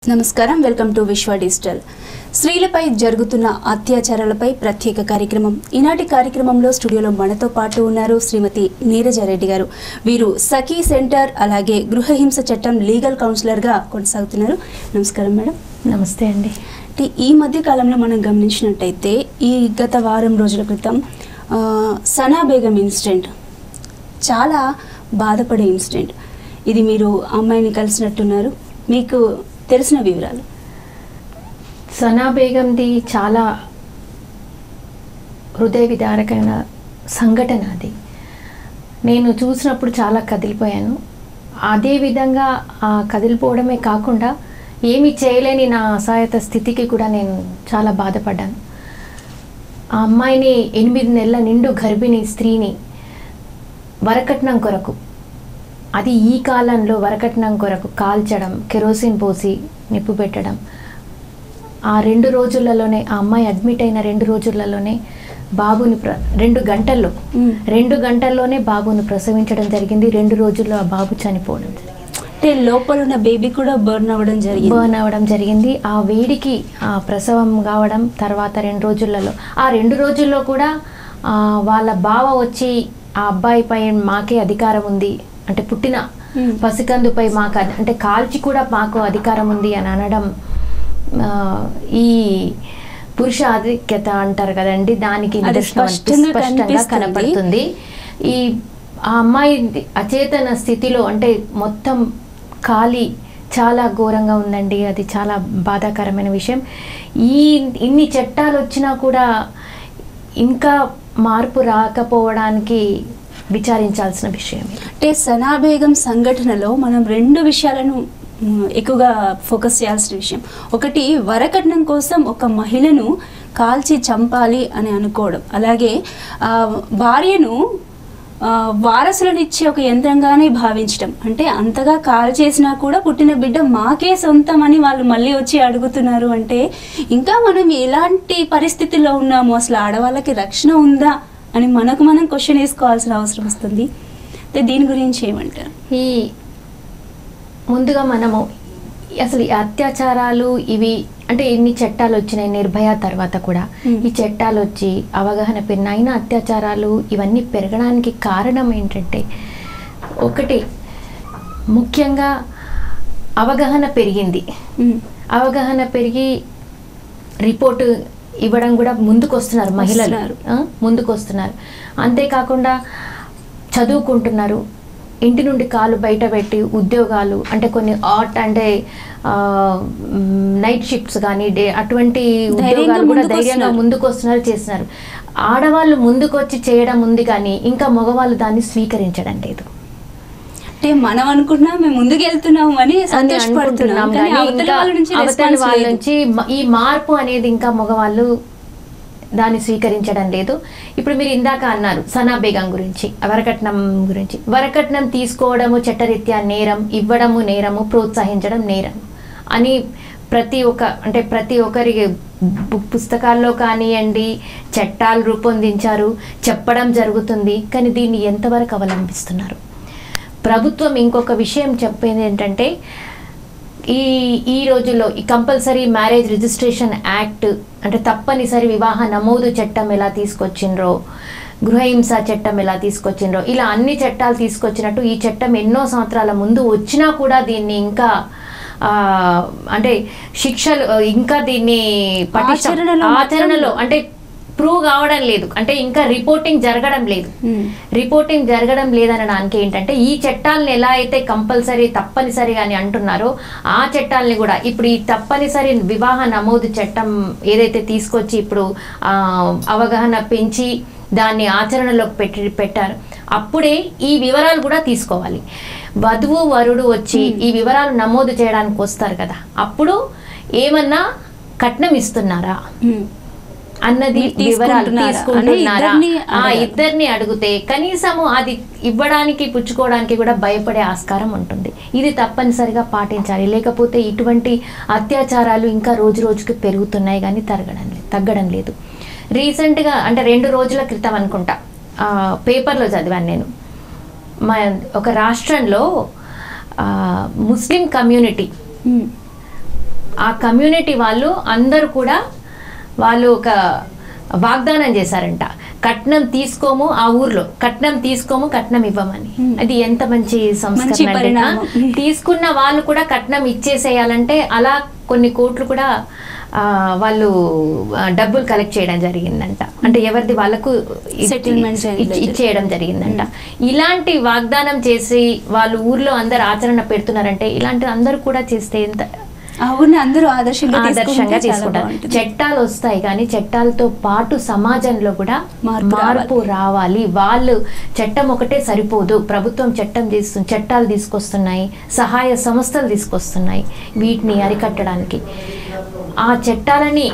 నమస్కారం welcome to Vishwa digital స్త్రీలపై జరుగుతున్న అత్యాచారాలపై ప్రత్యేక కార్యక్రమం ఈనాటి కార్యక్రమంలో స్టూడియోలో మనతో పాటు ఉన్నారు శ్రీమతి నీరజారెడ్డి గారు వీరు సఖీ సెంటర్ అలాగే గృహహింస చట్టం లీగల్ కౌన్సిలర్గా కొనసాగుతున్నారు నమస్కారం మేడం నమస్తే అండి అంటే ఈ మధ్య కాలంలో మనం గమనించినట్టయితే ఈ గత వారం రోజుల క్రితం ఆ, సనా బేగం ఇన్సిడెంట్ చాలా బాధపడే ఇన్సిడెంట్ ఇది మీరు అమ్మాయిని కలిసినట్టున్నారు మీకు తెలిసిన వివరాలు సనా బేగంది చాలా హృదయ విదారకమైన సంఘటన అది నేను చూసినప్పుడు చాలా కదిలిపోయాను అదే విధంగా ఆ కదిలిపోవడమే కాకుండా ఏమి చేయలేని నా అసహాయత స్థితికి కూడా నేను చాలా బాధపడ్డాను ఆ అమ్మాయిని ఎనిమిది నెలల నిండు గర్భిణీ స్త్రీని వరకట్నం కొరకు అది ఈ కాలంలో వరకట్నం కొరకు కాల్చడం కెరోసిన్ పోసి నిప్పు పెట్టడం ఆ రెండు రోజులలోనే ఆ అమ్మాయి అడ్మిట్ అయిన రెండు రోజులలోనే బాబుని ప్ర రెండు గంటల్లో మ్మ్. రెండు గంటల్లోనే బాబుని ప్రసవించడం జరిగింది రెండు రోజుల్లో ఆ బాబు చనిపోవడం జరిగింది అంటే లోపల ఉన్న బేబీ కూడా బర్న్ అవ్వడం జరిగింది బర్న్ అవ్వడం జరిగింది ఆ వేడికి ఆ ప్రసవం కావడం తర్వాత రెండు రోజులలో ఆ రెండు రోజుల్లో కూడా ఆ, వాళ్ళ బావ వచ్చి ఆ అబ్బాయిపై మాకే అధికారం ఉంది అంటే పుట్టిన Hmm. పసికందుపై మాకు అధి- అంటే కాల్చి కూడా మాకు అధికారం ఉంది అని అనడం ఆ, ఈ పురుష ఆధిక్యత అంటారు కదండి దానికి అది నిదర్శనం అనిపి- స్పష్టంగా స్పష్టంగా కనిపిస్తుంది. కనపడుతుంది ఈ ఆ అమ్మాయి అచేతన స్థితిలో అంటే మొత్తం ఖాళీ చాలా ఘోరంగా ఉందండి అది చాలా బాధాకరమైన విషయం ఈ ఇన్ని చట్టాలు వచ్చినా కూడా ఇంకా మార్పు రాకపోవడానికి విచారించాల్సిన విషయం ఇది. అంటే సనా బేగం సంఘటనలో మనం రెండు విషయాలను మ్, ఎక్కువగా ఫోకస్ చేయాల్సిన విషయం ఒకటి వరకట్నం కోసం ఒక మహిళను కాల్చి చంపాలి అని అనుకోవడం అలాగే ఆ, భార్యను ఆ, వారసులనిచ్చే ఒక యంత్రంగానే భావించడం అంటే అంతగా కాల్ చేసినా కూడా పుట్టిన బిడ్డ మాకే సొంతం అని వాళ్ళు మళ్ళీ వచ్చి అడుగుతున్నారు అంటే ఇంకా మనం ఎలాంటి పరిస్థితుల్లో ఉన్నాము అసలు ఆడవాళ్ళకి రక్షణ ఉందా అని మనకు మనం క్వశ్చన్ వేసుకోవాల్సిన అవసరం వస్తుంది అయితే దీని గురించి ఏమంటారు ఈ ముందుగా మనము అసలు ఈ అత్యాచారాలు ఇవి అంటే ఎన్ని చట్టాలు వచ్చినాయి నిర్భయ తర్వాత కూడా Hmm. ఈ చట్టాలు వచ్చి అవగాహన పెరిగిన అయినా అత్యాచారాలు ఇవన్నీ పెరగడానికి కారణం ఏంటంటే ఒకటి ముఖ్యంగా అవగాహన పెరిగింది ఉమ్, అవగాహన పెరిగి రిపోర్టు ఇవ్వడం కూడా ముందుకు వస్తున్నారు మహిళలు వస్తున్నారు. ఆ, ముందుకు వస్తున్నారు అంతేకాకుండా చదువుకుంటున్నారు ఇంటి నుండి కాలు బయట పెట్టి ఉద్యోగాలు అంటే కొన్ని ఆర్ట్ అంటే నైట్ షిఫ్ట్స్ కానీ డే అటువంటి ఉద్యోగాలు కూడా ముందుకు ధైర్యంగా వస్తున్నారు. ముందుకు వస్తున్నారు చేస్తున్నారు ఆడవాళ్ళు ముందుకు వచ్చి చేయడం ఉంది కానీ ఇంకా మగవాళ్ళు దాన్ని స్వీకరించడం లేదు అంటే మనం అనుకున్నా మేము ముందుకు వెళ్తున్నాం అని అని సంతోషపడుతున్నాం అనుకుంటున్నాం కానీ కానీ అవతల ఇంకా వాళ్ళ నుంచి అవతల రెస్పాన్స్ వాళ్ళ లేదు. నుంచి మ- ఈ మార్పు అనేది ఇంకా మగవాళ్ళు దాన్ని స్వీకరించడం లేదు ఇప్పుడు మీరు ఇందాక అన్నారు సనా బేగం గురించి వరకట్నం గురించి వరకట్నం తీసుకోవడము చట్టరీత్యా నేరం ఇవ్వడము నేరము ప్రోత్సహించడం నేరం అని ప్రతి ఒక్క అంటే ప్రతి ఒక్కరి బు- పుస్తకాల్లో కానివ్వండి చట్టాలు రూపొందించారు చెప్పడం జరుగుతుంది కానీ దీన్ని ఎంతవరకు అవలంబిస్తున్నారు ప్రభుత్వం ఇంకొక విషయం చెప్పేది ఏంటంటే ఈ ఈ రోజుల్లో ఈ కంపల్సరీ మ్యారేజ్ రిజిస్ట్రేషన్ యాక్ట్ అంటే తప్పనిసరి వివాహ నమోదు చట్టం ఎలా తీసుకొచ్చిండ్రో గృహహింస చట్టం ఎలా తీసుకొచ్చిండ్రో ఇలా అన్ని చట్టాలు తీసుకొచ్చినట్టు ఈ చట్టం ఎన్నో సంవత్సరాల ముందు వచ్చినా కూడా దీన్ని ఇంకా ఆ, అంటే శిక్షలు ఇంకా దీన్ని పటిష్టం- ఆచరణలో మాత్రం- ఆచరణలో అంటే ప్రూవ్ కావడం లేదు అంటే ఇంకా రిపోర్టింగ్ జరగడం లేదు ఉమ్. రిపోర్టింగ్ జరగడం లేదనడానికి ఏంటంటే ఈ చట్టాలను ఎలా అయితే కంపల్సరీ తప్పనిసరి అని అంటున్నారో ఆ చట్టాలని కూడా ఇప్పుడు ఈ తప్పనిసరి వివాహ నమోదు చట్టం ఏదైతే తీసుకొచ్చి ఇప్పుడు ఆ, అవగాహన పెంచి దాన్ని ఆచరణలోకి పెట్టి పెట్టారు అప్పుడే ఈ వివరాలు కూడా తీసుకోవాలి వధువు వరుడు వచ్చి ఈ వివరాలు నమోదు చేయడానికి వస్తారు కదా అప్పుడు ఏమన్నా కట్నం ఇస్తున్నారా ఉమ్. అన్నది మీరు వివరాలు తీసుకుంటున్నారా? తీసుకుంటున్నారా అని ఇద్దరిని ఆ అడగాలి. ఇద్దరిని అడిగితే కనీసము అది ఇవ్వడానికి పుచ్చుకోవడానికి కూడా భయపడే ఆస్కారం ఉంటుంది ఇది తప్పనిసరిగా పాటించాలి లేకపోతే ఇటువంటి అత్యాచారాలు ఇంకా రోజు రోజుకి పెరుగుతున్నాయి కానీ తరగడం లేదు తగ్గడం లేదు రీసెంట్గా అంటే రెండు రోజుల క్రితం అనుకుంటా ఆ, పేపర్లో చదివాను నేను మా ఒక రాష్ట్రంలో ఆ, ముస్లిం కమ్యూనిటీ ఉమ్. ఆ కమ్యూనిటీ వాళ్ళు అందరూ కూడా వాళ్ళు ఒక వాగ్దానం చేశారంట కట్నం తీసుకోము ఆ ఊర్లో కట్నం తీసుకోము కట్నం ఇవ్వమని Hmm. అది ఎంత మంచి సంస్కరణ మంచి అంటే, పరిణామం. ఆ, తీసుకున్న వాళ్ళు కూడా కట్నం ఇచ్చేసేయాలంటే అలా కొన్ని కోట్లు కూడా ఆ, వాళ్ళు ఆ, డబ్బులు కలెక్ట్ చేయడం జరిగిందంట అంటే ఎవరిది వాళ్ళకు ఇచ్చి- Settlement చేయడం ఇచ్చి- ఇచ్చేయడం జరిగిందంట ఇలాంటి వాగ్దానం చేసి వాళ్ళు ఊర్లో అందరు ఆచరణ పెడుతున్నారంటే ఇలాంటి అందరూ కూడా చేస్తే ఎంత ఆ ఊరిని అందరూ ఆదర్శంగా ఆదర్శంగా తీసుకుంటే చాలా తీసుకుంటారు బాగుంటుంది. చట్టాలు వస్తాయి కానీ చట్టాలతో పాటు సమాజంలో కూడా మార్పు మార్పు రావాలి వాళ్ళు చట్టం ఒకటే సరిపోదు ప్రభుత్వం చట్టం చేస్తుంది చట్టాలు తీసుకొస్తున్నాయి సహాయ సంస్థలు తీసుకొస్తున్నాయి వీటిని అరికట్టడానికి ఆ చట్టాలని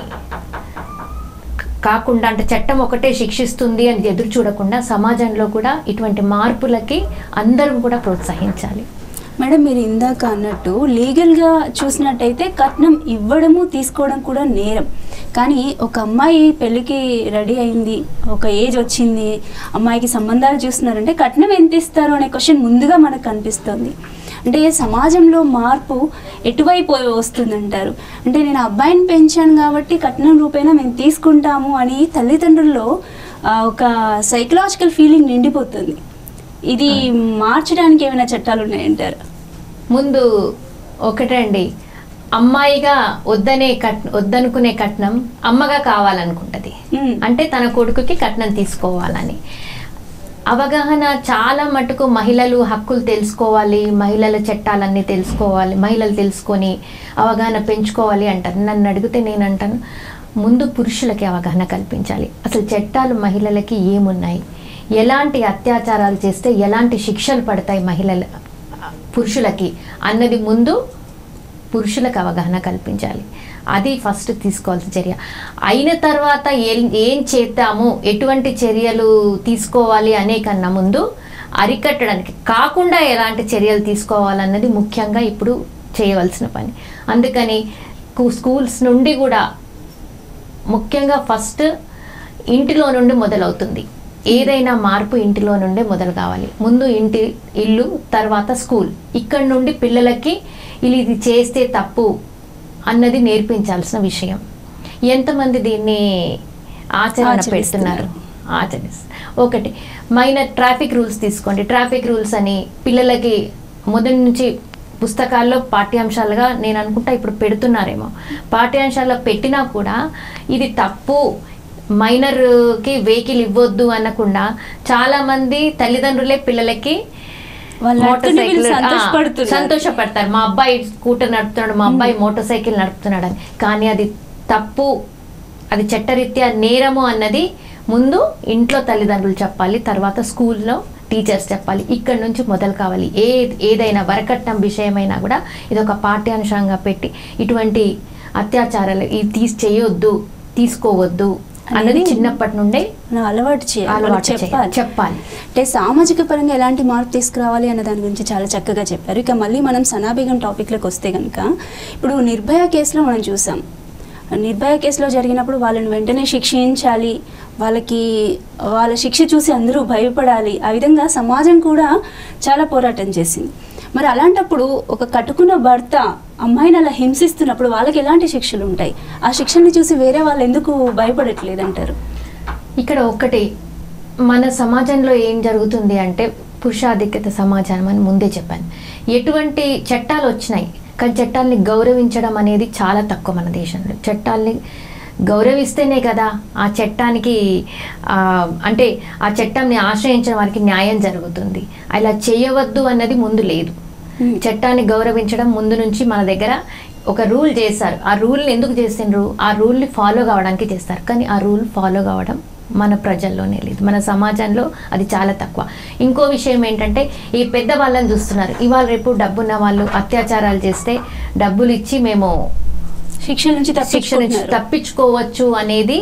కాకుండా అంటే చట్టం ఒకటే శిక్షిస్తుంది అని ఎదురు చూడకుండా సమాజంలో కూడా ఇటువంటి మార్పులకి అందరం కూడా ప్రోత్సహించాలి మేడం మీరు ఇందాక అన్నట్టు లీగల్గా చూసినట్టయితే కట్నం ఇవ్వడము తీసుకోవడం కూడా నేరం కానీ ఒక అమ్మాయి పెళ్ళికి రెడీ అయింది ఒక ఏజ్ వచ్చింది అమ్మాయికి సంబంధాలు చూస్తున్నారంటే కట్నం ఎంత ఇస్తారు అనే క్వశ్చన్ ముందుగా మనకు కనిపిస్తుంది అంటే సమాజంలో మార్పు ఎటువైపు వస్తుందంటారు అంటే నేను అబ్బాయిని పెంచాను కాబట్టి కట్నం రూపేణా మేము తీసుకుంటాము అని తల్లిదండ్రుల్లో ఆ, ఒక సైకలాజికల్ ఫీలింగ్ నిండిపోతుంది ఇది మార్చడానికి ఏమైనా చట్టాలు ఉన్నాయంటారు ముందు ఒకటండి అమ్మాయిగా వద్దనే కట్ వద్దనుకునే కట్నం అమ్మగా కావాలనుకుంటది మ్మ్. అంటే తన కొడుకుకి కట్నం తీసుకోవాలని అవగాహన చాలా మటుకు మహిళలు హక్కులు తెలుసుకోవాలి మహిళల చట్టాలన్నీ తెలుసుకోవాలి మహిళలు తెలుసుకొని అవగాహన పెంచుకోవాలి అంటారు నన్ను అడిగితే నేను అంటాను ముందు పురుషులకి అవగాహన కల్పించాలి అసలు చట్టాలు మహిళలకి ఏమున్నాయి ఎలాంటి అత్యాచారాలు చేస్తే ఎలాంటి శిక్షలు పడతాయి మహిళల పురుషులకి అన్నది ముందు పురుషులకు అవగాహన కల్పించాలి అది ఫస్ట్ తీసుకోవాల్సిన చర్య అయిన తర్వాత ఏం ఏం చేద్దాము ఎటువంటి చర్యలు తీసుకోవాలి అనే కన్నా ముందు అరికట్టడానికి కాకుండా ఎలాంటి చర్యలు తీసుకోవాలన్నది ముఖ్యంగా ఇప్పుడు చేయవలసిన పని అందుకని కు- స్కూల్స్ నుండి కూడా ముఖ్యంగా ఫస్ట్ ఇంటిలో నుండి మొదలవుతుంది ఏదైనా మార్పు ఇంటిలో నుండే మొదలు కావాలి ముందు ఇంటి ఇల్లు తర్వాత స్కూల్ ఇక్కడ నుండి పిల్లలకి ఇది ఇది చేస్తే తప్పు అన్నది నేర్పించాల్సిన విషయం ఎంతమంది దీన్ని ఆచరణ ఆచరిస్తున్నారు. పెడుతున్నారు ఆచరిస్తారు ఒకటి మైనర్ ట్రాఫిక్ రూల్స్ తీసుకోండి ట్రాఫిక్ రూల్స్ అని పిల్లలకి మొదటి నుంచి పుస్తకాల్లో పాఠ్యాంశాలుగా నేను అనుకుంటా ఇప్పుడు పెడుతున్నారేమో పాఠ్యాంశాల్లో పెట్టినా కూడా ఇది తప్పు మైనర్కి వెహికల్ ఇవ్వద్దు అనకుండా చాలా మంది తల్లిదండ్రులే పిల్లలకి వాళ్ళు మోటార్ నడుపుతుంటే వీళ్ళు సైకిల్- ఆ, సంతోషపడుతున్నారు. సంతోషపడతారు మా అబ్బాయి స్కూటర్ నడుపుతున్నాడు మా అబ్బాయి మోటార్ సైకిల్ నడుపుతున్నాడు అని కానీ అది తప్పు అది చట్టరీత్యా నేరము అన్నది ముందు ఇంట్లో తల్లిదండ్రులు చెప్పాలి తర్వాత స్కూల్లో టీచర్స్ చెప్పాలి ఇక్కడ నుంచి మొదలు కావాలి ఏ ఏదైనా వరకట్నం విషయమైనా కూడా ఇది ఒక పాఠ్యాంశంగా పెట్టి ఇటువంటి అత్యాచారాలు ఇది తీసి చేయొద్దు తీసుకోవద్దు అన్నది అనేది చిన్నప్పటి నుండే మనం అలవాటు చేయాలి వాళ్ళకి అలవాటు చేయాలి. చెప్పాలి చెప్పాలి అంటే సామాజిక పరంగా ఎలాంటి మార్పు తీసుకురావాలి అన్న దాని గురించి చాలా చక్కగా చెప్పారు ఇక మళ్ళీ మనం సనాబేగం టాపిక్లోకి వస్తే కనుక ఇప్పుడు నిర్భయ కేసులో మనం చూసాం నిర్భయ కేసులో జరిగినప్పుడు వాళ్ళని వెంటనే శిక్షించాలి వాళ్ళకి వాళ్ళ శిక్ష చూసి అందరూ భయపడాలి ఆ విధంగా సమాజం కూడా చాలా పోరాటం చేసింది మరి అలాంటప్పుడు ఒక కట్టుకున్న భర్త అమ్మాయిని అలా హింసిస్తున్నప్పుడు వాళ్ళకి ఎలాంటి శిక్షలు ఉంటాయి ఆ శిక్షల్ని చూసి వేరే వాళ్ళు ఎందుకు భయపడట్లేదు అంటారు ఇక్కడ ఒకటి మన సమాజంలో ఏం జరుగుతుంది అంటే పురుషాధిక్యత సమాజం అని ముందే చెప్పాను ఎటువంటి చట్టాలు వచ్చినాయి కానీ చట్టాలని గౌరవించడం అనేది చాలా తక్కువ మన దేశంలో చట్టాలని గౌరవిస్తేనే కదా ఆ చట్టానికి ఆ, అంటే ఆ చట్టంని ఆశ్రయించిన వారికి న్యాయం జరుగుతుంది అలా చేయవద్దు అన్నది ముందు లేదు Hmm. చట్టాన్ని గౌరవించడం ముందు నుంచి మన దగ్గర ఒక రూల్ చేశారు ఆ రూల్ని ఎందుకు చేసిండ్రు ఆ రూల్ని ఫాలో కావడానికి చేస్తారు కానీ ఆ రూల్ ఫాలో కావడం మన ప్రజల్లోనే లేదు మన సమాజంలో అది చాలా తక్కువ ఇంకో విషయం ఏంటంటే ఈ పెద్ద వాళ్ళని చూస్తున్నారు ఇవాళ రేపు డబ్బున్న వాళ్ళు అత్యాచారాలు చేస్తే డబ్బులు ఇచ్చి మేము శిక్షల నుంచి శిక్ష నుంచి తప్పించుకుంటున్నారు తప్పించుకోవచ్చు అనేది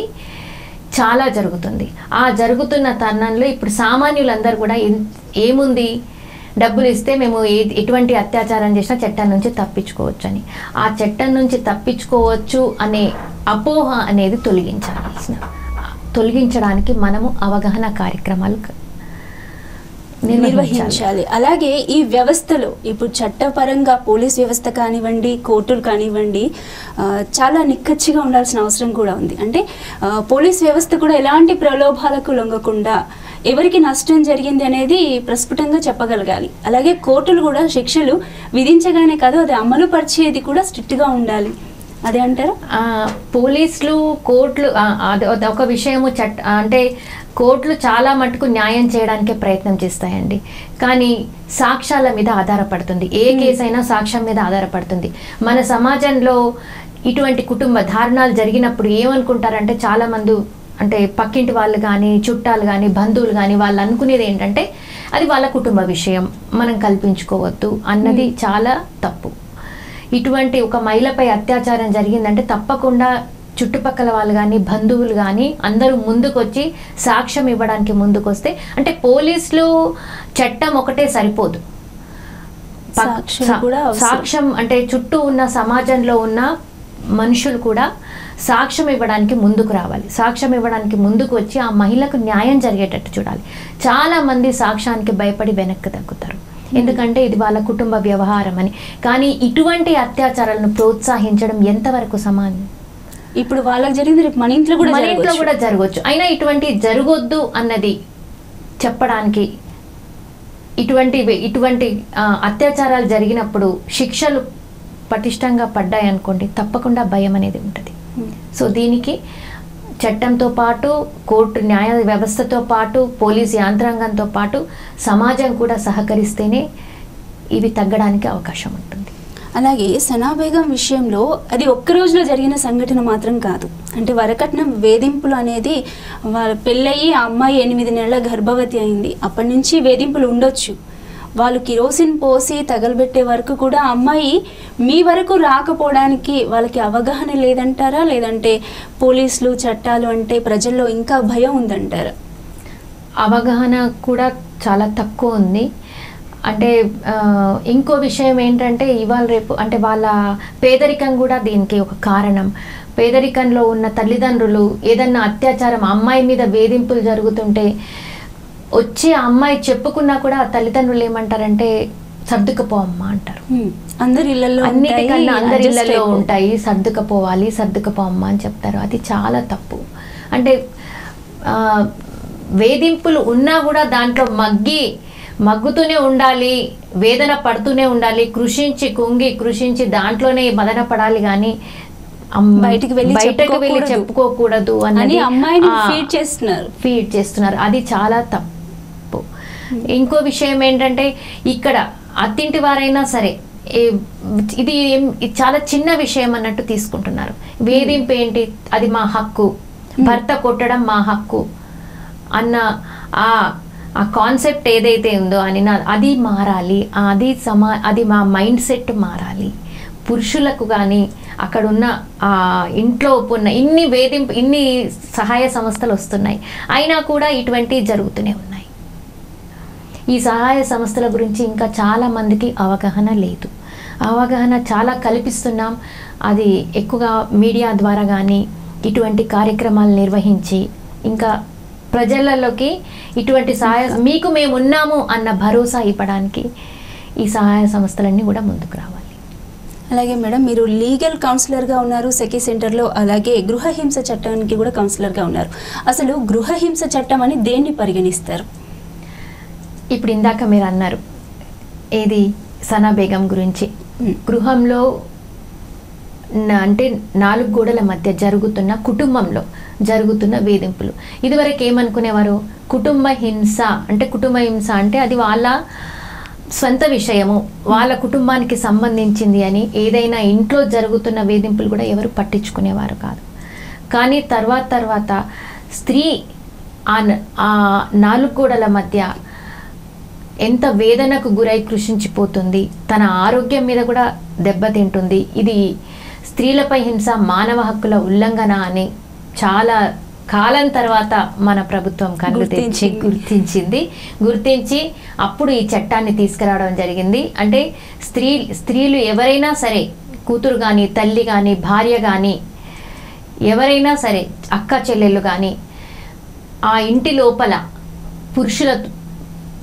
చాలా జరుగుతుంది ఆ జరుగుతున్న తరుణంలో ఇప్పుడు సామాన్యులందరూ కూడా ఎన్- ఏముంది డబ్బులు ఇస్తే మేము ఏ ఎటువంటి అత్యాచారం చేసినా చట్టం నుంచి తప్పించుకోవచ్చు అని ఆ చట్టం నుంచి తప్పించుకోవచ్చు అనే అపోహ అనేది తొలగించాల్సిన తొలగించడానికి మనము అవగాహన కార్యక్రమాలు క- నిర్వహించాలి అలాగే ఈ వ్యవస్థలో ఇప్పుడు చట్టపరంగా పోలీస్ వ్యవస్థ కానివ్వండి కోర్టులు కానివ్వండి ఆ, చాలా నిక్కచ్చిగా ఉండాల్సిన అవసరం కూడా ఉంది అంటే ఆ, పోలీస్ వ్యవస్థ కూడా ఎలాంటి ప్రలోభాలకు లొంగకుండా ఎవరికి నష్టం జరిగింది అనేది ప్రస్ఫుటంగా చెప్పగలగాలి అలాగే కోర్టులు కూడా శిక్షలు విధించగానే కాదు అది అమలు పరిచేది కూడా స్ట్రిక్ట్గా ఉండాలి అదే అంటారా ఆ, పోలీసులు కోర్టులు ఆ, అది అది ఒక విషయము చట్ట అంటే కోర్టులు చాలా మటుకు న్యాయం చేయడానికే ప్రయత్నం చేస్తాయండి కానీ సాక్ష్యాల మీద ఆధారపడుతుంది ఏ కేసు అయినా సాక్ష్యం మీద ఆధారపడుతుంది మన సమాజంలో ఇటువంటి కుటుంబ దారుణాలు జరిగినప్పుడు ఏమనుకుంటారంటే చాలా మంది అంటే పక్కింటి వాళ్ళు కానీ చుట్టాలు కానీ బంధువులు కానీ వాళ్ళు అనుకునేది ఏంటంటే అది వాళ్ళ కుటుంబ విషయం మనం కల్పించుకోవద్దు అన్నది చాలా తప్పు ఇటువంటి ఒక మహిళపై అత్యాచారం జరిగిందంటే తప్పకుండా చుట్టుపక్కల వాళ్ళు కానీ బంధువులు కానీ అందరూ ముందుకొచ్చి సాక్ష్యం ఇవ్వడానికి ముందుకొస్తే అంటే పోలీసులు చట్టం ఒకటే సరిపోదు పక్- సాక్ష్యం సా- కూడా అవసరం. సాక్ష్యం అంటే చుట్టూ ఉన్న సమాజంలో ఉన్న మనుషులు కూడా సాక్ష్యం ఇవ్వడానికి ముందుకు రావాలి సాక్ష్యం ఇవ్వడానికి ముందుకు వచ్చి ఆ మహిళకు న్యాయం జరిగేటట్టు చూడాలి చాలా మంది సాక్ష్యానికి భయపడి వెనక్కి తగ్గుతారు ఎందుకంటే ఇది వాళ్ళ కుటుంబ వ్యవహారం అని కానీ ఇటువంటి అత్యాచారాలను ప్రోత్సహించడం ఎంతవరకు సమానం ఇప్పుడు వాళ్ళకి జరిగింది రేపు మన ఇంట్లో కూడా మన ఇంట్లో జరగవచ్చు. కూడా జరగవచ్చు అయినా ఇటువంటి జరగొద్దు అన్నది చెప్పడానికి ఇటువంటి ఇటువంటి ఆ, అత్యాచారాలు జరిగినప్పుడు శిక్షలు పటిష్టంగా పడ్డాయి అనుకోండి తప్పకుండా భయం అనేది ఉంటుంది ఉమ్. సో దీనికి చట్టంతో పాటు కోర్టు న్యాయ వ్యవస్థతో పాటు పోలీస్ యాంత్రాంగంతో పాటు సమాజం కూడా సహకరిస్తేనే ఇవి తగ్గడానికి అవకాశం ఉంటుంది అలాగే సనా బేగం విషయంలో అది ఒక్క రోజులో జరిగిన సంఘటన మాత్రం కాదు అంటే వరకట్నం వేధింపులు అనేది వాళ్ళ పెళ్ళయి ఆ అమ్మాయి ఎనిమిది నెలల గర్భవతి అయింది అప్పటి నుంచి వేధింపులు ఉండొచ్చు వాళ్ళు కిరోసిన్ పోసి తగలబెట్టే వరకు కూడా ఆ అమ్మాయి మీ వరకు రాకపోవడానికి వాళ్ళకి అవగాహన లేదంటారా లేదంటే పోలీసులు చట్టాలు అంటే ప్రజల్లో ఇంకా భయం ఉందంటారా అవగాహన కూడా చాలా తక్కువ ఉంది అంటే ఆ, ఇంకో విషయం ఏంటంటే ఇవాళ రేపు అంటే వాళ్ళ పేదరికం కూడా దీనికి ఒక కారణం పేదరికంలో ఉన్న తల్లిదండ్రులు ఏదన్నా అత్యాచారం అమ్మాయి మీద వేధింపులు జరుగుతుంటే వచ్చి ఆ అమ్మాయి చెప్పుకున్నా కూడా ఆ తల్లిదండ్రులు ఏమంటారంటే సర్దుకపో అమ్మా అంటారు హ్మ్. అందరి ఇళ్లలో అన్నిటికన్నా అందరి adjust ఇళ్లలో అయిపో. ఉంటాయి సర్దుకపోవాలి సర్దుకపో అమ్మ అని చెప్తారు అది చాలా తప్పు అంటే ఆ, వేధింపులు ఉన్నా కూడా దాంట్లో మగ్గి మగ్గుతూనే ఉండాలి వేదన పడుతూనే ఉండాలి కృషించి కుంగి కృషించి దాంట్లోనే మదన పడాలి కానీ అమ్- బయటికి వెళ్ళి బయటకు వెళ్ళి చెప్పుకోకూడదు. చెప్పుకోకూడదు అని అన్నది అమ్మాయిని ఆ, ఫీడ్ చేస్తున్నారు ఫీడ్ చేస్తున్నారు అది చాలా తప్పు ఇంకో విషయం ఏంటంటే ఇక్కడ అత్తింటి వారైనా సరే ఏ- ఇది ఏం- ఇది చాలా చిన్న విషయం అన్నట్టు తీసుకుంటున్నారు వేధింపు ఏంటి అది మా హక్కు భర్త కొట్టడం మా హక్కు అన్న ఆ ఆ కాన్సెప్ట్ ఏదైతే ఉందో అని నా అది మారాలి అది సమా అది మా మైండ్ సెట్ మారాలి పురుషులకు కానీ అక్కడున్న ఆ ఇంట్లో ఉన్న ఇన్ని వేధింపు ఇన్ని సహాయ సంస్థలు వస్తున్నాయి అయినా కూడా ఇటువంటివి జరుగుతూనే ఉన్నాయి ఈ సహాయ సంస్థల గురించి ఇంకా చాలా మందికి అవగాహన లేదు అవగాహన చాలా కల్పిస్తున్నాం అది ఎక్కువగా మీడియా ద్వారా కానీ ఇటువంటి కార్యక్రమాలు నిర్వహించి ఇంకా ప్రజలలోకి ఇటువంటి సహాయ మీకు మేము ఉన్నాము అన్న భరోసా ఇవ్వడానికి ఈ సహాయ సంస్థలన్నీ కూడా ముందుకు రావాలి అలాగే మేడం మీరు లీగల్ కౌన్సిలర్గా ఉన్నారు సెకీ సెంటర్లో అలాగే గృహహింస చట్టానికి కూడా కౌన్సిలర్గా ఉన్నారు అసలు గృహహింస చట్టం అని దేన్ని పరిగణిస్తారు ఇప్పుడు ఇందాక మీరు అన్నారు ఏది సనా బేగం గురించి మ్. గృహంలో న- అంటే నాలుగు గోడల మధ్య జరుగుతున్న కుటుంబంలో జరుగుతున్న వేధింపులు ఇదివరకు ఏమనుకునేవారు కుటుంబ హింస అంటే కుటుంబ హింస అంటే అది వాళ్ళ స్వంత విషయము వాళ్ళ కుటుంబానికి సంబంధించింది అని ఏదైనా ఇంట్లో జరుగుతున్న వేధింపులు కూడా ఎవరు పట్టించుకునేవారు కాదు కానీ తర్వాత తర్వాత స్త్రీ ఆ న- ఆ నాలుగు గోడల మధ్య ఎంత వేదనకు గురై కృషించిపోతుంది తన ఆరోగ్యం మీద కూడా దెబ్బతింటుంది ఇది స్త్రీలపై హింస మానవ హక్కుల ఉల్లంఘన అని చాలా కాలం తర్వాత మన ప్రభుత్వం కళ్ళు తెచ్చి గుర్తించింది. గుర్తించింది గుర్తించి అప్పుడు ఈ చట్టాన్ని తీసుకురావడం జరిగింది అంటే స్త్రీ స్త్రీలు ఎవరైనా సరే కూతురు కానీ తల్లి కానీ భార్య కానీ ఎవరైనా సరే అక్క చెల్లెళ్ళు కానీ ఆ ఇంటి లోపల పురుషుల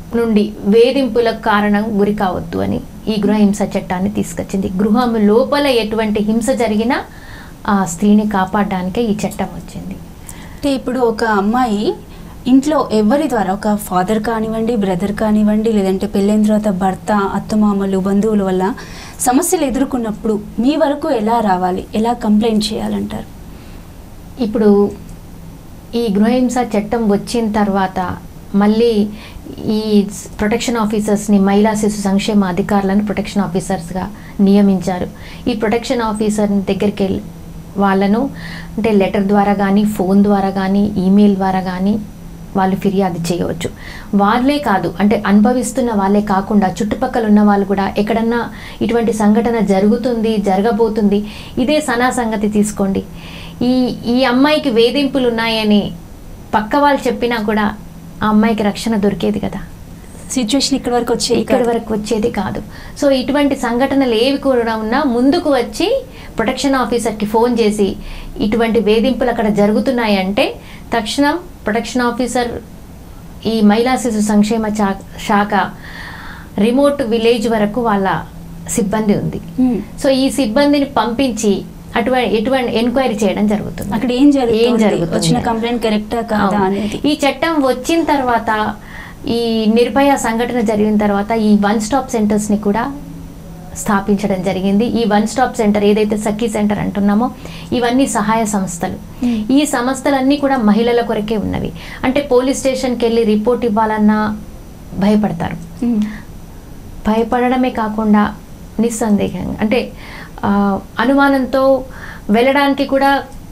నుండి వేధింపులకు కారణం గురి కావద్దు అని ఈ గృహహింస చట్టాన్ని తీసుకొచ్చింది గృహం లోపల ఎటువంటి హింస జరిగినా ఆ స్త్రీని కాపాడడానికే ఈ చట్టం వచ్చింది అంటే ఇప్పుడు ఒక అమ్మాయి ఇంట్లో ఎవరి ద్వారా ఒక ఫాదర్ కానివ్వండి బ్రదర్ కానివ్వండి లేదంటే పెళ్ళైన తర్వాత భర్త అత్తమామలు బంధువుల వల్ల సమస్యలు ఎదుర్కొన్నప్పుడు మీ వరకు ఎలా రావాలి ఎలా కంప్లైంట్ చేయాలంటారు ఇప్పుడు ఈ గృహహింస చట్టం వచ్చిన తర్వాత మళ్ళీ ఈ ప్రొటెక్షన్ ఆఫీసర్స్ని మహిళా శిశు సంక్షేమ అధికారులను ప్రొటెక్షన్ ఆఫీసర్స్గా నియమించారు ఈ ప్రొటెక్షన్ ఆఫీసర్ దగ్గరికి వెళ్ళి వాళ్ళను అంటే లెటర్ ద్వారా కానీ ఫోన్ ద్వారా కానీ ఈమెయిల్ ద్వారా కానీ వాళ్ళు ఫిర్యాదు చేయవచ్చు వాళ్ళే కాదు అంటే అనుభవిస్తున్న వాళ్ళే కాకుండా చుట్టుపక్కల ఉన్న వాళ్ళు కూడా ఎక్కడన్నా ఇటువంటి సంఘటన జరుగుతుంది జరగబోతుంది ఇదే సనా సంగతి తీసుకోండి ఈ ఈ అమ్మాయికి వేధింపులు ఉన్నాయని పక్క వాళ్ళు చెప్పినా కూడా ఆ అమ్మాయికి రక్షణ దొరికేది కదా సిచ్యువేషన్ ఇక్కడ వరకు వచ్చే ఇక్కడి వరకు వచ్చేది కాదు సో ఇటువంటి సంఘటనలు ఏవి కూడా ఉన్నా ముందుకు వచ్చి ప్రొటెక్షన్ ఆఫీసర్కి ఫోన్ చేసి ఇటువంటి వేధింపులు అక్కడ జరుగుతున్నాయంటే తక్షణం ప్రొటెక్షన్ ఆఫీసర్ ఈ మహిళా శిశు సంక్షేమ చా- శాఖ రిమోట్ విలేజ్ వరకు వాళ్ళ సిబ్బంది ఉంది మ్మ్. సో ఈ సిబ్బందిని పంపించి అటువంటి ఎటువంటి ఎంక్వైరీ చేయడం జరుగుతుంది అక్కడ ఏం జరుగుతుంది ఏం జరుగుతుంది వచ్చిన కంప్లైంట్ కరెక్టా కాదా అవును. అనేది ఈ చట్టం వచ్చిన తర్వాత ఈ నిర్భయ సంఘటన జరిగిన తర్వాత ఈ వన్ స్టాప్ సెంటర్స్ ని కూడా స్థాపించడం జరిగింది ఈ వన్ స్టాప్ సెంటర్ ఏదైతే సఖీ సెంటర్ అంటున్నామో ఇవన్నీ సహాయ సంస్థలు Hmm. ఈ సంస్థలన్నీ కూడా మహిళల కొరకే ఉన్నవి అంటే పోలీస్ స్టేషన్కి వెళ్ళి రిపోర్ట్ ఇవ్వాలన్నా భయపడతారు మ్మ్. భయపడడమే కాకుండా నిస్సందేహంగా అంటే ఆ, అనుమానంతో వెళ్ళడానికి కూడా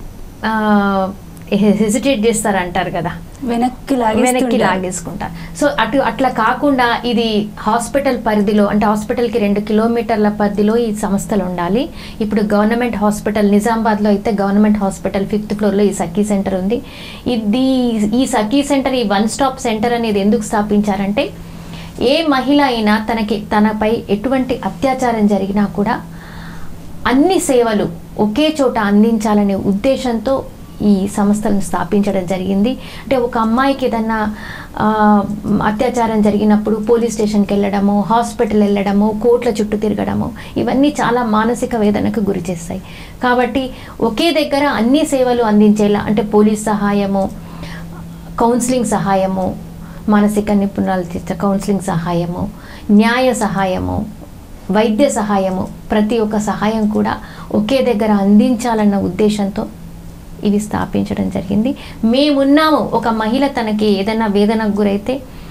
హెసిటేట్ చేస్తారు అంటారు కదా వెనక్కి వెనక్కి లాగేస్తుంటారు. లాగేసుకుంటారు సో అటు అట్లా కాకుండా ఇది హాస్పిటల్ పరిధిలో అంటే హాస్పిటల్కి రెండు కిలోమీటర్ల పరిధిలో ఈ సంస్థలు ఉండాలి ఇప్పుడు గవర్నమెంట్ హాస్పిటల్ నిజామాబాద్లో అయితే గవర్నమెంట్ హాస్పిటల్ ఫిఫ్త్ ఫ్లోర్లో ఈ సఖీ సెంటర్ ఉంది ఇది ఈ సఖీ సెంటర్ ఈ వన్ స్టాప్ సెంటర్ అనేది ఎందుకు స్థాపించారంటే ఏ మహిళ అయినా తనకి తనపై ఎటువంటి అత్యాచారం జరిగినా కూడా అన్ని సేవలు ఒకే చోట అందించాలనే ఉద్దేశంతో ఈ సంస్థలను స్థాపించడం జరిగింది అంటే ఒక అమ్మాయికి ఏదన్నా ఆ, అత్యాచారం జరిగినప్పుడు పోలీస్ స్టేషన్కి వెళ్ళడము హాస్పిటల్ వెళ్ళడము కోర్టుల చుట్టూ తిరగడము ఇవన్నీ చాలా మానసిక వేదనకు గురి చేస్తాయి కాబట్టి ఒకే దగ్గర అన్ని సేవలు అందించేలా అంటే పోలీస్ సహాయము కౌన్సిలింగ్ సహాయము మానసిక నిపుణులు తీర్చే కౌన్సిలింగ్ సహాయము న్యాయ సహాయము వైద్య సహాయము ప్రతి ఒక్క సహాయం కూడా ఒకే దగ్గర అందించాలన్న ఉద్దేశంతో ఇవి స్థాపించడం జరిగింది మేమున్నాము ఒక మహిళ తనకి ఏదైనా వేదనకు గురైతే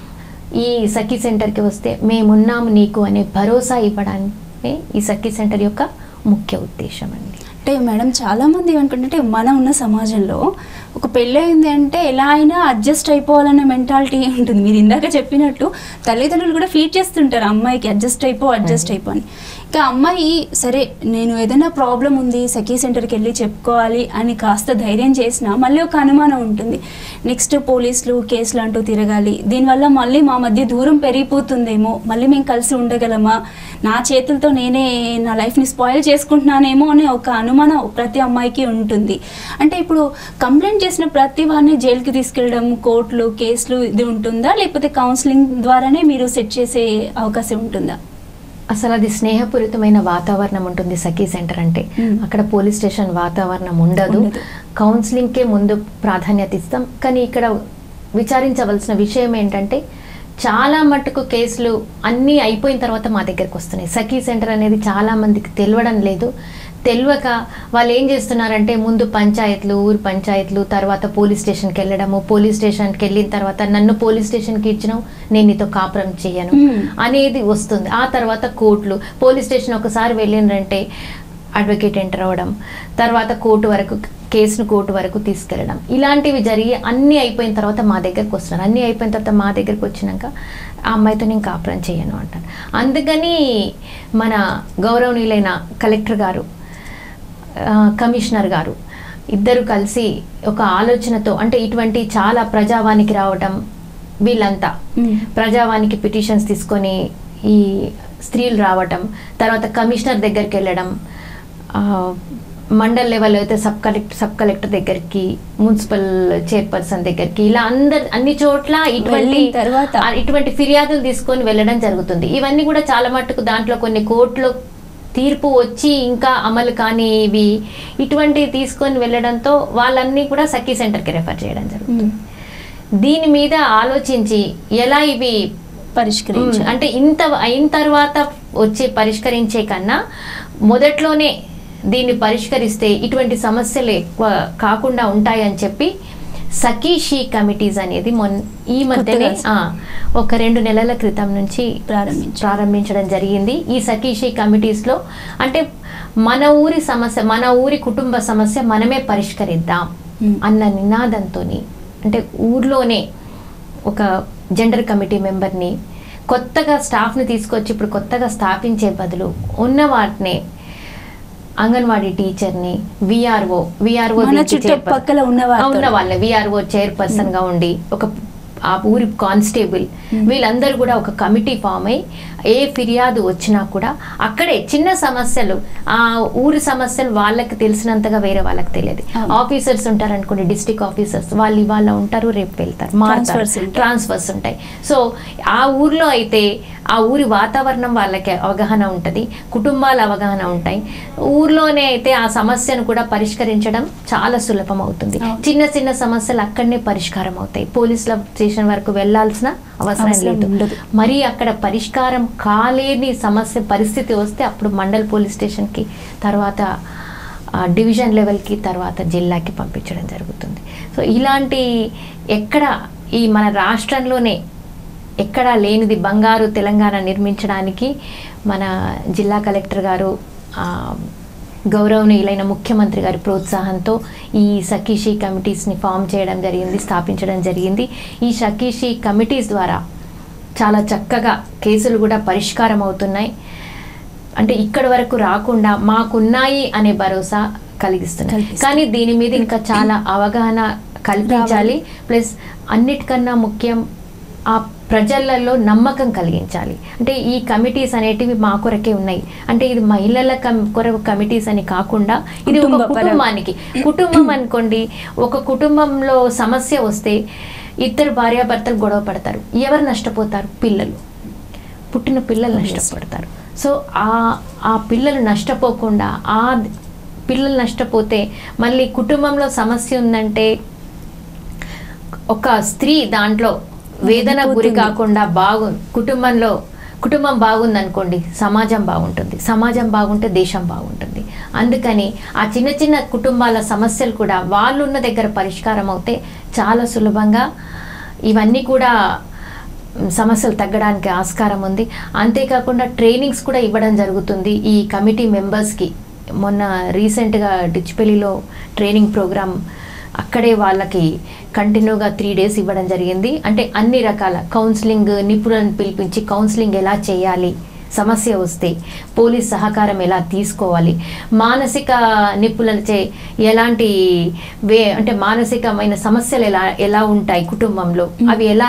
ఈ సఖీ సెంటర్కి వస్తే మేమున్నాము నీకు అనే భరోసా ఇవ్వడానికే ఈ సఖీ సెంటర్ యొక్క ముఖ్య ఉద్దేశం అండి అంటే మేడం చాలా మంది ఏమనుకుంటుంటే మనం ఉన్న సమాజంలో ఒక పెళ్ళి అయింది అంటే ఎలా అయినా అడ్జస్ట్ అయిపోవాలనే మెంటాలిటీ ఉంటుంది మీరు ఇందాక చెప్పినట్టు తల్లిదండ్రులు కూడా ఫీడ్ చేస్తుంటారు అమ్మాయికి అడ్జస్ట్ అయిపో అడ్జస్ట్ అయిపో అని ఇంకా అమ్మాయి సరే నేను ఏదైనా ప్రాబ్లం ఉంది సఖీ సెంటర్కి వెళ్ళి చెప్పుకోవాలి అని కాస్త ధైర్యం చేసినా మళ్ళీ ఒక అనుమానం ఉంటుంది నెక్స్ట్ పోలీసులు కేసులు అంటూ తిరగాలి దీనివల్ల మళ్ళీ మా మధ్య దూరం పెరిగిపోతుందేమో మళ్ళీ మేము కలిసి ఉండగలమా నా చేతులతో నేనే నా లైఫ్ని స్పాయిల్ చేసుకుంటున్నానేమో అనే ఒక అనుమానం ప్రతి అమ్మాయికి ఉంటుంది అంటే ఇప్పుడు కంప్లైంట్ చేసిన ప్రతి వారిని జైలుకి తీసుకెళ్ళడం కోర్టులు కేసులు ఇది ఉంటుందా లేకపోతే కౌన్సిలింగ్ ద్వారానే మీరు సెట్ చేసే అవకాశం ఉంటుందా అసలు అది స్నేహపూరితమైన వాతావరణం ఉంటుంది సఖీ సెంటర్ అంటే మ్మ్. అక్కడ పోలీస్ స్టేషన్ వాతావరణం ఉండదు ఉండదు. కౌన్సిలింగ్కే ముందు ప్రాధాన్యత ఇస్తాం కానీ ఇక్కడ విచారించవలసిన విషయం ఏంటంటే చాలా మట్టుకు కేసులు అన్నీ అయిపోయిన తర్వాత మా దగ్గరకు వస్తున్నాయి సఖీ సెంటర్ అనేది చాలా మందికి తెలియడం లేదు తెలియక వాళ్ళు ఏం చేస్తున్నారంటే ముందు పంచాయతీలు ఊరు పంచాయతీలు తర్వాత పోలీస్ స్టేషన్కి వెళ్ళడము పోలీస్ స్టేషన్కి వెళ్ళిన తర్వాత నన్ను పోలీస్ స్టేషన్కి ఇచ్చినావు నేను నీతో కాపురం చేయను మ్మ్. అనేది వస్తుంది ఆ తర్వాత కోర్టులు పోలీస్ స్టేషన్ ఒకసారి వెళ్ళిండ్రంటే అడ్వకేట్ ఎంటర్ అవ్వడం తర్వాత కోర్టు వరకు కేసును కోర్టు వరకు తీసుకెళ్ళడం ఇలాంటివి జరిగి అన్నీ అయిపోయిన తర్వాత మా దగ్గరకు వస్తున్నారు అన్నీ అయిపోయిన తర్వాత మా దగ్గరకు వచ్చినాక ఆ అమ్మాయితో నేను కాపురం చేయను అంటాను అందుకని మన గౌరవనీయులైన కలెక్టర్ గారు ఆ, కమిషనర్ గారు ఇద్దరు కలిసి ఒక ఆలోచనతో అంటే ఇటువంటి చాలా ప్రజావానికి రావడం వీళ్ళంతా మ్మ్. ప్రజావానికి పిటిషన్స్ తీసుకొని ఈ స్త్రీలు రావటం తర్వాత కమిషనర్ దగ్గరికి వెళ్ళడం ఆ, మండల్ లెవెల్ అయితే సబ్ కలెక్టర్ సబ్ కలెక్టర్ దగ్గరికి మున్సిపల్ చైర్పర్సన్ దగ్గరికి ఇలా అందరు అన్ని చోట్ల ఇటువంటి వెళ్ళిన తర్వాత? ఆ, ఇటువంటి ఫిర్యాదులు తీసుకొని వెళ్ళడం జరుగుతుంది ఇవన్నీ కూడా చాలా మట్టుకు దాంట్లో కొన్ని కోర్టులో తీర్పు వచ్చి ఇంకా అమలు కాని ఇవి ఇటువంటివి తీసుకొని వెళ్ళడంతో వాళ్ళన్నీ కూడా సఖీ సెంటర్కి రెఫర్ చేయడం జరుగుతుంది ఉమ్. దీని మీద ఆలోచించి ఎలా ఇవి పరిష్కరించాలి ఉమ్, అంటే ఇంత అయిన తర్వాత వచ్చి పరిష్కరించే కన్నా మొదట్లోనే దీన్ని పరిష్కరిస్తే ఇటువంటి సమస్యలు ఎక్కువ కాకుండా ఉంటాయని చెప్పి సఖీషీ కమిటీస్ అనేది మొన్ ఈ మధ్యనే కొత్తగా ఆ, ఒక రెండు నెలల క్రితం నుంచి ప్రారంభించారు. ప్రారంభించడం జరిగింది ఈ సఖీషీ కమిటీస్లో అంటే మన ఊరి సమస్య మన ఊరి కుటుంబ సమస్య మనమే పరిష్కరిద్దాం Hmm. అన్న నినాదంతో అంటే ఊర్లోనే ఒక జెండర్ కమిటీ మెంబర్ని కొత్తగా స్టాఫ్ని తీసుకొచ్చి ఇప్పుడు కొత్తగా స్థాపించే బదులు ఉన్న వాటిని అంగన్వాడీ టీచర్ని విఆర్ఓ విఆర్ఓ మన చుట్టుపక్కల ఉన్న వారితో. ఉన్న వాళ్ళ విఆర్ఓ చైర్పర్సన్ గా ఉండి ఒక ఆ ఊరి కానిస్టేబుల్ వీళ్ళందరూ కూడా ఒక కమిటీ ఫామ్ అయి ఏ ఫిర్యాదు వచ్చినా కూడా అక్కడే చిన్న సమస్యలు ఆ ఊరి సమస్యలు వాళ్ళకి తెలిసినంతగా వేరే వాళ్ళకి తెలియదు అవును. ఆఫీసర్స్ ఉంటారు అనుకోండి డిస్ట్రిక్ట్ ఆఫీసర్స్ వాళ్ళు ఇవాళ ఉంటారు రేపు వెళ్తారు మారుతారు Transfers ఉంటాయి. ట్రాన్స్ఫర్స్ ఉంటాయి సో ఆ ఊర్లో అయితే ఆ ఊరి వాతావరణం వాళ్ళకి అవగాహన ఉంటుంది కుటుంబాల అవగాహన ఉంటాయి ఊర్లోనే అయితే ఆ సమస్యను కూడా పరిష్కరించడం చాలా సులభం అవుతుంది అవును. చిన్న చిన్న సమస్యలు అక్కడనే పరిష్కారం అవుతాయి పోలీసుల స్టేషన్ వరకు వెళ్ళాల్సిన అవసరం అవసరం లేదు ఉండదు. మరి అక్కడ పరిష్కారం కాలేని సమస్య పరిస్థితి వస్తే అప్పుడు మండల్ పోలీస్ స్టేషన్కి తర్వాత ఆ, డివిజన్ లెవెల్కి తర్వాత జిల్లాకి పంపించడం జరుగుతుంది సో ఇలాంటి ఎక్కడ ఈ మన రాష్ట్రంలోనే ఎక్కడా లేనిది బంగారు తెలంగాణ నిర్మించడానికి మన జిల్లా కలెక్టర్ గారు ఆ, గౌరవనీయులైన ముఖ్యమంత్రి గారి ప్రోత్సాహంతో ఈ సఖీషీ కమిటీస్ని ఫామ్ చేయడం జరిగింది స్థాపించడం జరిగింది ఈ సఖీషీ కమిటీస్ ద్వారా చాలా చక్కగా కేసులు కూడా పరిష్కారం అవుతున్నాయి అంటే ఇక్కడి వరకు రాకుండా మాకున్నాయి అనే భరోసా కలిగిస్తున్నాయి కలిగిస్తుంది. కానీ దీని మీద ఇంకా చాలా అవగాహన కల్పించాలి ప్లస్ అన్నిటికన్నా ముఖ్యం ఆ ప్రజలలో నమ్మకం కలిగించాలి అంటే ఈ కమిటీస్ అనేటివి మా కొరకే ఉన్నాయి అంటే ఇది మహిళల కం కొరకు కమిటీస్ అని కాకుండా ఇది ఒక కుటుంబ పరం- కుటుంబానికి కుటుంబం అనుకోండి ఒక కుటుంబంలో సమస్య వస్తే ఇద్దరు భార్యాభర్తలు గొడవ పడతారు ఎవరు నష్టపోతారు పిల్లలు పుట్టిన పిల్లలు నష్టపడతారు సో ఆ ఆ పిల్లలు నష్టపోకుండా ఆ పిల్లలు నష్టపోతే మళ్ళీ కుటుంబంలో సమస్య ఉందంటే ఒక స్త్రీ దాంట్లో వేదన గురి నలిగిపోతుంది. కాకుండా బాగు కుటుంబంలో కుటుంబం బాగుంది అనుకోండి సమాజం బాగుంటుంది సమాజం బాగుంటే దేశం బాగుంటుంది అందుకని ఆ చిన్న చిన్న కుటుంబాల సమస్యలు కూడా వాళ్ళున్న దగ్గర పరిష్కారం అవుతే చాలా సులభంగా ఇవన్నీ కూడా మ్, సమస్యలు తగ్గడానికి ఆస్కారం ఉంది అంతేకాకుండా ట్రైనింగ్స్ కూడా ఇవ్వడం జరుగుతుంది ఈ కమిటీ మెంబర్స్కి మొన్న రీసెంట్గా డిచ్పెల్లిలో ట్రైనింగ్ ప్రోగ్రామ్ అక్కడే వాళ్ళకి కంటిన్యూగా త్రీ డేస్ ఇవ్వడం జరిగింది అంటే అన్ని రకాల కౌన్సిలింగ్ నిపుణులను పిలిపించి కౌన్సిలింగ్ ఎలా చేయాలి సమస్య వస్తే పోలీస్ సహకారం ఎలా తీసుకోవాలి మానసిక నిపుణులచే ఎలాంటి వే అంటే మానసికమైన సమస్యలు ఎలా ఎలా ఉంటాయి కుటుంబంలో అవి ఎలా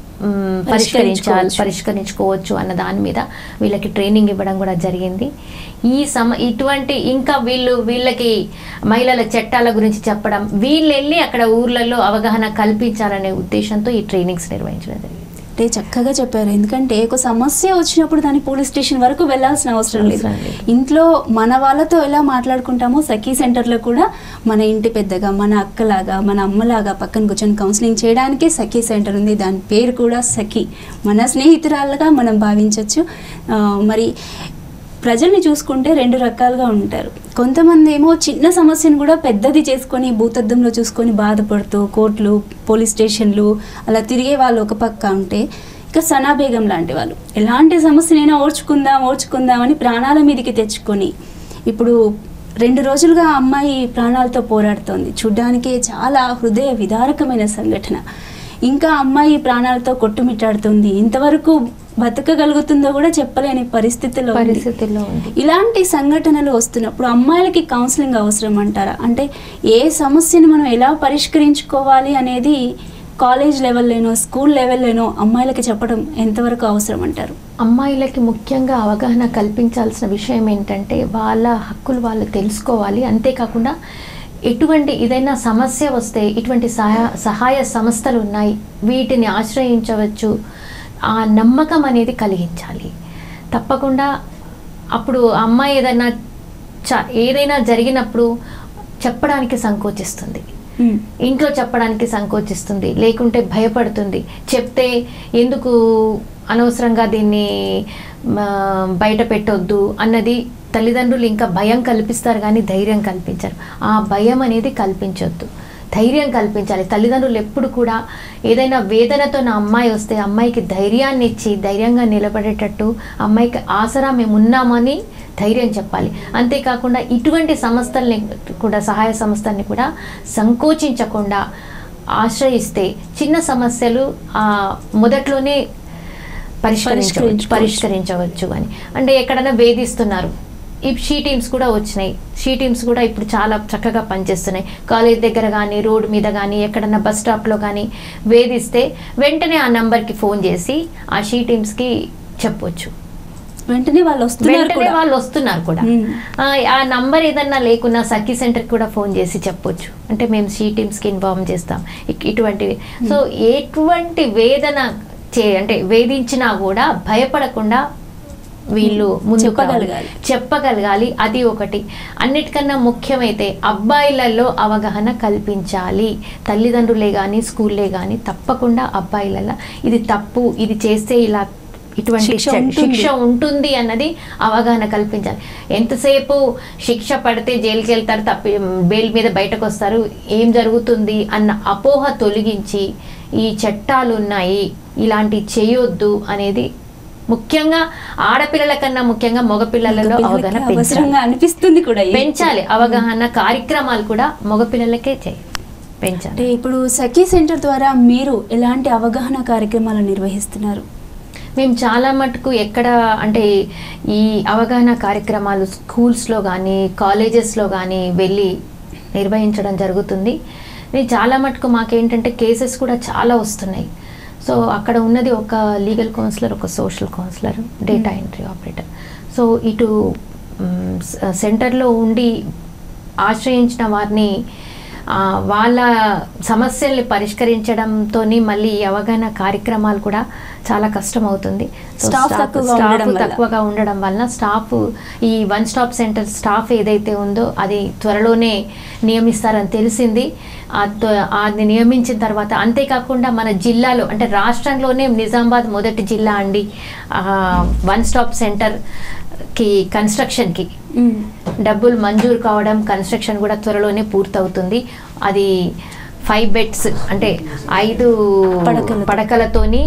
మ్, పరిష్కరించాలి పరిష్కరించుకోవచ్చు. పరిష్కరించుకోవచ్చు అన్న దాని మీద వీళ్ళకి ట్రైనింగ్ ఇవ్వడం కూడా జరిగింది ఈ సమ ఇటువంటి ఇంకా వీళ్ళు వీళ్ళకి మహిళల చట్టాల గురించి చెప్పడం వీళ్ళు వెళ్ళి అక్కడ ఊర్లలో అవగాహన కల్పించాలనే ఉద్దేశంతో ఈ ట్రైనింగ్స్ నిర్వహించడం జరిగింది అంటే చక్కగా చెప్పారు ఎందుకంటే ఒక సమస్య వచ్చినప్పుడు దాన్ని పోలీస్ స్టేషన్ వరకు వెళ్ళాల్సిన అవసరం లేదు అవసరం లేదు. ఇంట్లో మన వాళ్ళతో ఎలా మాట్లాడుకుంటామో సఖీ సెంటర్లో కూడా మన ఇంటి పెద్దగా మన అక్కలాగా మన అమ్మలాగా పక్కన కూర్చొని కౌన్సిలింగ్ చేయడానికే సఖీ సెంటర్ ఉంది దాని పేరు కూడా సఖీ మన స్నేహితురాలుగా మనం భావించవచ్చు మరి ప్రజల్ని చూసుకుంటే రెండు రకాలుగా ఉంటారు కొంతమంది ఏమో చిన్న సమస్యను కూడా పెద్దది చేసుకొని భూతద్దంలో చూసుకొని బాధపడుతూ కోర్టులు పోలీస్ స్టేషన్లు అలా తిరిగే వాళ్ళు ఒక పక్క ఉంటే ఇక సనాబేగం లాంటి వాళ్ళు ఎలాంటి సమస్యనైనా ఓర్చుకుందాం ఓర్చుకుందాం అని ప్రాణాల మీదకి తెచ్చుకొని ఇప్పుడు రెండు రోజులుగా ఆ అమ్మాయి ప్రాణాలతో పోరాడుతోంది చూడ్డానికి చాలా హృదయ విదారకమైన సంఘటన ఇంకా అమ్మాయి ప్రాణాలతో కొట్టుమిట్టాడుతుంది ఇంతవరకు బతకగలుగుతుందో కూడా చెప్పలేని పరిస్థితిలో ఉంది. పరిస్థితుల్లో ఉంది ఇలాంటి సంఘటనలు వస్తున్నప్పుడు అమ్మాయిలకి కౌన్సిలింగ్ అవసరం అంటారా అంటే ఏ సమస్యని మనం ఎలా పరిష్కరించుకోవాలి అనేది కాలేజ్ లెవెల్లోనో స్కూల్ లెవెల్లోనో అమ్మాయిలకి చెప్పడం ఎంతవరకు అవసరం అంటారు అమ్మాయిలకి ముఖ్యంగా అవగాహన కల్పించాల్సిన విషయం ఏంటంటే వాళ్ళ హక్కులు వాళ్ళు తెలుసుకోవాలి అంతేకాకుండా ఎటువంటి ఏదైనా సమస్య వస్తే ఇటువంటి సహాయ సహాయ సంస్థలు ఉన్నాయి వీటిని ఆశ్రయించవచ్చు ఆ నమ్మకం అనేది కలిగించాలి తప్పకుండా అప్పుడు ఆ అమ్మాయి ఏదైనా చ ఏదైనా జరిగినప్పుడు చెప్పడానికి సంకోచిస్తుంది ఉమ్. ఇంట్లో చెప్పడానికి సంకోచిస్తుంది లేకుంటే భయపడుతుంది చెప్తే ఎందుకు అనవసరంగా దీన్ని మ, బయట పెట్టొద్దు అన్నది తల్లిదండ్రులు ఇంకా భయం కల్పిస్తారు కానీ ధైర్యం కల్పించరు ఆ భయం అనేది కల్పించొద్దు ధైర్యం కల్పించాలి తల్లిదండ్రులు ఎప్పుడు కూడా ఏదైనా వేదనతో నా అమ్మాయి వస్తే అమ్మాయికి ధైర్యాన్ని ఇచ్చి ధైర్యంగా నిలబడేటట్టు అమ్మాయికి ఆసరా మేము ఉన్నామని ధైర్యం చెప్పాలి అంతేకాకుండా ఇటువంటి సంస్థల్ని కూడా సహాయ సంస్థల్ని కూడా సంకోచించకుండా ఆశ్రయిస్తే చిన్న సమస్యలు ఆ, మొదట్లోనే పరిష్కరించవచ్చు పరిష్కరించుకోవచ్చు. పరిష్కరించవచ్చు అని అంటే ఎక్కడైనా వేధిస్తున్నారు ఈ షీ టీమ్స్ కూడా వచ్చినాయి షీ టీమ్స్ కూడా ఇప్పుడు చాలా చక్కగా పనిచేస్తున్నాయి కాలేజ్ దగ్గర కానీ రోడ్డు మీద కానీ ఎక్కడన్నా బస్ స్టాప్లో కానీ వేధిస్తే వెంటనే ఆ నంబర్కి ఫోన్ చేసి ఆ షీ టీమ్స్కి చెప్పొచ్చు వెంటనే వాళ్ళు వస్తున్నారు వెంటనే కూడా వాళ్ళు వస్తున్నారు కూడా మ్మ్. ఆ, ఆ నంబర్ ఏదన్నా లేకున్నా సఖీ సెంటర్కి కూడా ఫోన్ చేసి చెప్పొచ్చు అంటే మేము షీ టీమ్స్కి ఇన్ఫార్మ్ చేస్తాం ఇక్- ఇటువంటివి సో ఎటువంటి వేదన చే అంటే వేధించినా కూడా భయపడకుండా వీళ్ళు ముందుకు చెప్పగలగాలి. రావాలి. చెప్పగలగాలి అది ఒకటి అన్నిటికన్నా ముఖ్యమైతే అబ్బాయిలలో అవగాహన కల్పించాలి తల్లిదండ్రులే కానీ స్కూల్లే కానీ తప్పకుండా అబ్బాయిలలో ఇది తప్పు ఇది చేస్తే ఇలా ఇటువంటి శిక్ష శిక్ష ఉంటుంది. శిక్ష ఉంటుంది అన్నది అవగాహన కల్పించాలి ఎంతసేపు శిక్ష పడితే జైలుకి వెళ్తారు తప్పి బెయిల్ మీద బయటకు వస్తారు ఏం జరుగుతుంది అన్న అపోహ తొలగించి ఈ చట్టాలు ఉన్నాయి ఇలాంటి చేయొద్దు అనేది ముఖ్యంగా ఆడపిల్లల కన్నా ముఖ్యంగా మగపిల్లలలో అవగాహన పిల్లలకి పెంచాలి అవసరంగా అనిపిస్తుంది కూడా ఈ- పెంచాలి అవగాహన కార్యక్రమాలు కూడా మగపిల్లలకే చేయాలి పెంచాలి అంటే ఇప్పుడు సఖీ సెంటర్ ద్వారా మీరు ఎలాంటి అవగాహన కార్యక్రమాలు నిర్వహిస్తున్నారు మేము చాలా మటుకు ఎక్కడ అంటే ఈ అవగాహన కార్యక్రమాలు స్కూల్స్లో కానీ కాలేజెస్లో కానీ వెళ్ళి నిర్వహించడం జరుగుతుంది ఇది చాలా మటుకు మాకేంటంటే కేసెస్ కూడా చాలా వస్తున్నాయి సో అక్కడ ఉన్నది ఒక లీగల్ కౌన్సిలర్ ఒక social counsellor data entry operator so ఇటు మ్, స- సెంటర్లో ఉండి ఆశ్రయించిన వారిని ఆ, వాళ్ళ సమస్యల్ని పరిష్కరించడంతో మళ్ళీ ఈ అవగాహన కార్యక్రమాలు కూడా చాలా కష్టం అవుతుంది సో Staff స్టాఫ్ తక్కువగా స్టాఫ్ ఉండడం వల్ల. తక్కువగా ఉండడం వలన స్టాఫ్ ఈ వన్ స్టాప్ సెంటర్ స్టాఫ్ ఏదైతే ఉందో అది త్వరలోనే నియమిస్తారని తెలిసింది ఆ త్వ- అది నియమించిన తర్వాత అంతేకాకుండా మన జిల్లాలో అంటే రాష్ట్రంలోనే నిజామాబాద్ మొదటి జిల్లా అండి వన్ స్టాప్ సెంటర్కి కన్స్ట్రక్షన్కి ఉమ్. డబ్బులు మంజూరు కావడం కన్స్ట్రక్షన్ కూడా త్వరలోనే పూర్తవుతుంది అది ఫైవ్ బెడ్స్ అంటే ఐదు పడకలతో. పడకలతోని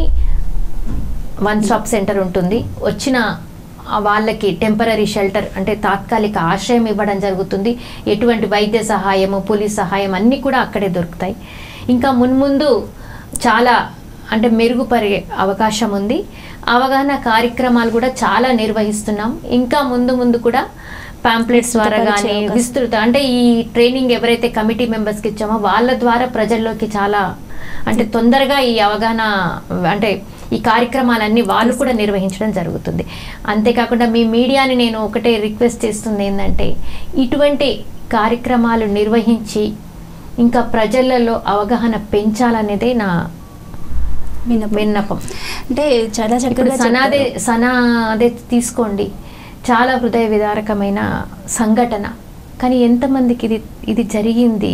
వన్ స్టాప్ సెంటర్ ఉంటుంది వచ్చిన ఆ వాళ్ళకి టెంపరీ షెల్టర్ అంటే తాత్కాలిక ఆశ్రయం ఇవ్వడం జరుగుతుంది ఎటువంటి వైద్య సహాయము పోలీస్ సహాయం అన్నీ కూడా అక్కడే దొరుకుతాయి ఇంకా మున్ముందు చాలా అంటే మెరుగుపడే అవకాశం ఉంది అవగాహన కార్యక్రమాలు కూడా చాలా నిర్వహిస్తున్నాం ఇంకా ముందు ముందు కూడా పాంప్లెట్స్ ద్వారా విస్తృతపరిచే కానీ అవకాశం. విస్తృత అంటే ఈ ట్రైనింగ్ ఎవరైతే కమిటీ మెంబర్స్కి ఇచ్చామో వాళ్ళ ద్వారా ప్రజల్లోకి చాలా అంటే తొందరగా ఈ అవగాహన అంటే ఈ కార్యక్రమాలన్నీ వాళ్ళు కూడా నిర్వహించడం జరుగుతుంది అంతేకాకుండా మీ మీడియాని నేను ఒకటే రిక్వెస్ట్ చేస్తుంది ఏంటంటే ఇటువంటి కార్యక్రమాలు నిర్వహించి ఇంకా ప్రజలలో అవగాహన పెంచాలనేదే నా విన్నపం. విన్నపం అంటే చాలా ఇప్పుడు చక్కగా సనాదే చెప్పారు. సనాదే తీసుకోండి చాలా హృదయ విదారకమైన సంఘటన కానీ ఎంతమందికి ఇది ఇది జరిగింది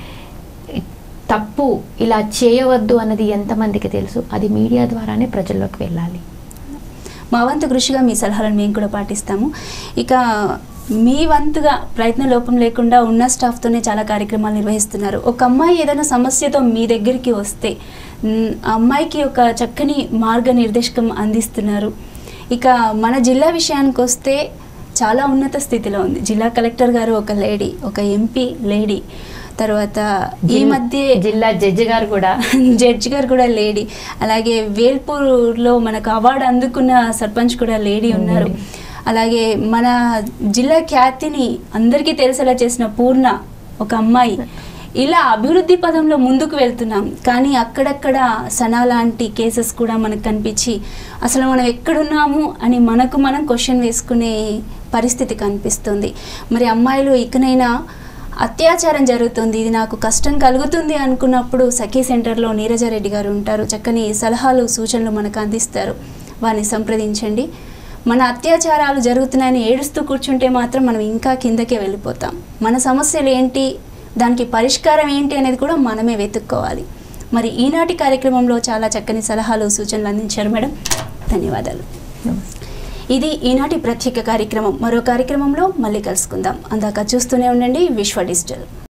తప్పు ఇలా చేయవద్దు అన్నది ఎంతమందికి తెలుసు అది మీడియా ద్వారానే ప్రజల్లోకి వెళ్ళాలి మా వంతు కృషిగా మీ సలహాలను మేము కూడా పాటిస్తాము ఇక మీ వంతుగా ప్రయత్న లోపం లేకుండా ఉన్న స్టాఫ్తోనే చాలా కార్యక్రమాలు నిర్వహిస్తున్నారు ఒక అమ్మాయి ఏదైనా సమస్యతో మీ దగ్గరికి వస్తే మ్, ఆ అమ్మాయికి ఒక చక్కని మార్గనిర్దేశకం అందిస్తున్నారు ఇక మన జిల్లా విషయానికి వస్తే చాలా ఉన్నత స్థితిలో ఉంది జిల్లా కలెక్టర్ గారు ఒక లేడీ ఒక ఎంపీ లేడీ తర్వాత ఈ జిల్- మధ్య జిల్లా జడ్జి గారు కూడా జడ్జి గారు కూడా లేడీ అలాగే వేల్పూర్లో మనకు అవార్డు అందుకున్న సర్పంచ్ కూడా లేడీ ఉన్నారు అలాగే మన జిల్లా ఖ్యాతిని అందరికీ తెలిసేలా చేసిన పూర్ణ ఒక అమ్మాయి ఇలా అభివృద్ధి పదంలో ముందుకు వెళ్తున్నాం కానీ అక్కడక్కడ సనా లాంటి కేసెస్ కూడా మనకు కనిపించి అసలు మనం ఎక్కడున్నాము అని మనకు మనం క్వశ్చన్ వేసుకునే పరిస్థితి కనిపిస్తుంది మరి అమ్మాయిలు ఇకనైనా అత్యాచారం జరుగుతుంది ఇది నాకు కష్టం కలుగుతుంది అనుకున్నప్పుడు సఖీ సెంటర్లో నీరజారెడ్డి గారు ఉంటారు చక్కని సలహాలు సూచనలు మనకు అందిస్తారు వారిని సంప్రదించండి మన అత్యాచారాలు జరుగుతున్నాయని ఏడుస్తూ కూర్చుంటే మాత్రం మనం ఇంకా కిందకే వెళ్ళిపోతాం మన సమస్యలు ఏంటి దానికి పరిష్కారం ఏంటి అనేది కూడా మనమే వెతుక్కోవాలి మరి ఈనాటి కార్యక్రమంలో చాలా చక్కని సలహాలు సూచనలు అందించారు మేడం ధన్యవాదాలు ఇది ఈనాటి ప్రత్యేక కార్యక్రమం మరో కార్యక్రమంలో మళ్ళీ కలుసుకుందాం అందాక చూస్తూనే ఉండండి విశ్వ డిజిటల్